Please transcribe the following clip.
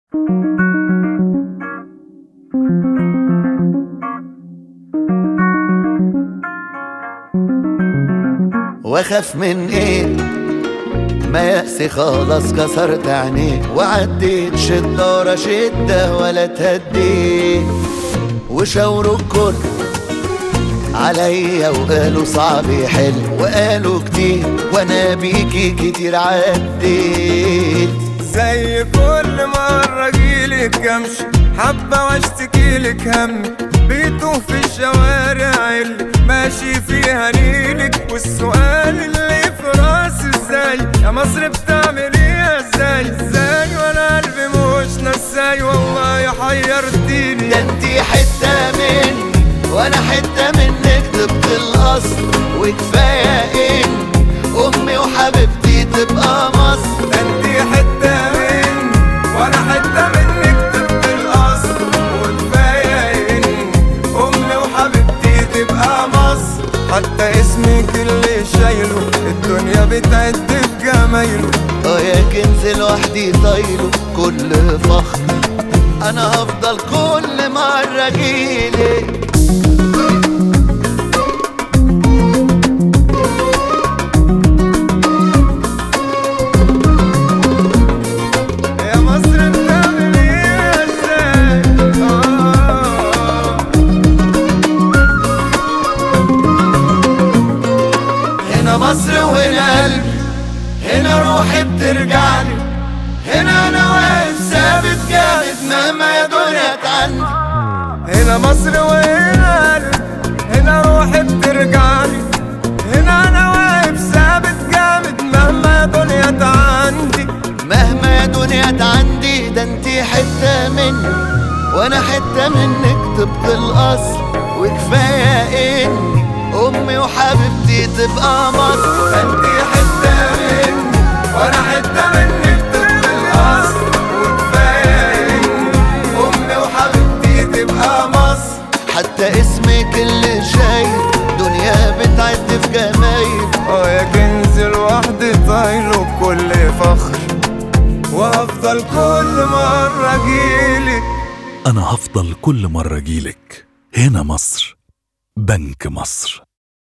واخاف من ايه ما يأسي خلاص كسرت عينيه وعديت شدة ورا شدة ولا تهديت وشاوروا الكل عليا وقالوا صعب يحل وقالوا كتير وانا بيكي كتير عديت زي كل مرة جيلك امشي حبة واشتكيلك همي بيتوه في الشوارع اللي ماشي فيها نيلك والسؤال اللي في راسي ازاي يا مصر بتعمليها ازاي ازاي وانا قلبي مش نساي والله حيرتيني ده انتي حتة مني وانا حتة منك طبق الاصل وكفاية ان امي وحبيبتي تبقى مصر ده انتي حتة مني وانا حتة منك طبق الاصل وكفاية ان امي وحبيبتي تبقى مصر حتى اسمك اللي شايله الدنيا بتعد في جمايله اه يا كنز لوحدي طايله كل فخر انا هفضل كل مرة جيلك يا مصر بتعمليها ازاي آه. هنا مصر وهنا قلبي هنا روحي بترجعلي هنا انا واقف ثابت جامد مهما يا دنيا تعني هنا مصر وهنا قلبي هنا روحي بترجعلي هنا انا واقف ثابت جامد مهما يا دنيا تعندي مهما يا دنيا عندي ده انتي حتة مني وانا حتة منك طبق الاصل وكفاية اني امي وحبيبتي تبقى مصر انتي حتة مني وانا حتة منك طبق الاصل وكفاية اني امي وحبيبتي تبقى مصر حتى اسمك اللي شايل دنيا بتعد في جمايل اه يا كنز لوحدي طايله بكل فخر وهفضل كل مرة اجيلك أنا هفضل كل مرة أجيلك هنا مصر بنك مصر